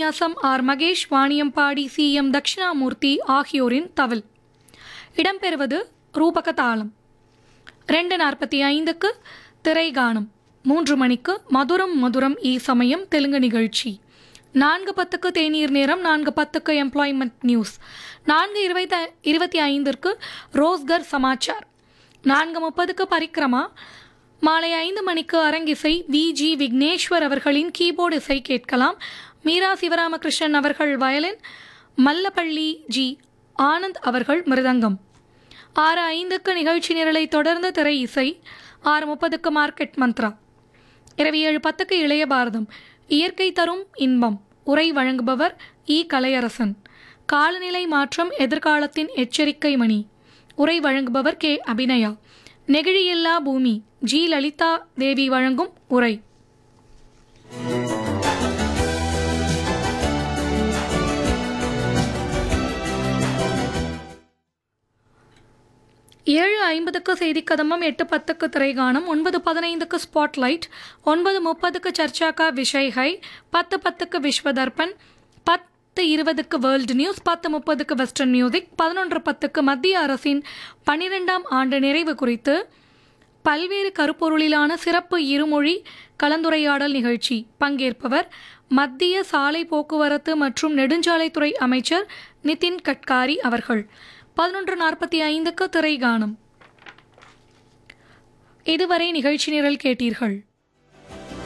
Papanasam R Mahesh Vaniyambadi C M Dakshinamurthy ஆகியோரின் தவில் இடம்பெறுவது ரூபக தாளம் ரெண்டு நாற்பத்தி ஐந்துக்கு திரைகானம் மூன்று மணிக்கு மதுரம் மதுரம் ஈ சமயம் தெலுங்கு நிகழ்ச்சி நான்கு பத்துக்கு தேநீர் நேரம் நான்கு பத்துக்கு எம்ப்ளாய்மெண்ட் நியூஸ் நான்கு இருபத்தி இருபத்தி ஐந்திற்கு ரோஸ்கர் சமாச்சார் நான்கு முப்பதுக்கு பரிக்ரமா மாலை ஐந்து மணிக்கு அரங்கிசை வி ஜி விக்னேஸ்வர் அவர்களின் கீபோர்டு இசை கேட்கலாம் மீரா சிவராமகிருஷ்ணன் அவர்கள் வயலின் மல்லப்பள்ளி ஜி ஆனந்த் அவர்கள் மிருதங்கம் ஆறு ஐந்துக்கு நிகழ்ச்சி நிரலை தொடர்ந்து திரை இசை ஆறு முப்பதுக்கு மார்க்கெட் மந்த்ரா இரவு ஏழு பத்துக்கு இளைய பாரதம் இயற்கை தரும் இன்பம் உரை வழங்குபவர் இ கலையரசன் காலநிலை மாற்றம் எதிர்காலத்தின் எச்சரிக்கை மணி உரை வழங்குபவர் கே அபிநயா நெகிழியில்லா பூமி ஜி லலிதா தேவி வழங்கும் உரை ஏழு ஐம்பதுக்கு செய்தி கதம்பம் எட்டு பத்துக்கு திரைகானம் ஒன்பது பதினைந்துக்கு ஸ்பாட்லைட் ஒன்பது முப்பதுக்கு சர்ச்சாக்கா விஷய் ஹை பத்து பத்துக்கு விஸ்வதர்பன் பத்து இருபதுக்கு வேர்ல்டு நியூஸ் பத்து முப்பதுக்கு வெஸ்டர்ன் மியூசிக் பதினொன்று பத்துக்கு மத்திய அரசின் பன்னிரெண்டாம் ஆண்டு நிறைவு குறித்து பல்வேறு கருப்பொருளிலான சிறப்பு இருமொழி கலந்துரையாடல் நிகழ்ச்சி பங்கேற்பவர் மத்திய சாலை போக்குவரத்து மற்றும் நெடுஞ்சாலைத்துறை அமைச்சர் நிதின் கட்காரி அவர்கள் பதினொன்று நாற்பத்தி ஐந்துக்கு திரைகானம் இதுவரை நிகழ்ச்சி நிரல் கேட்டீர்கள்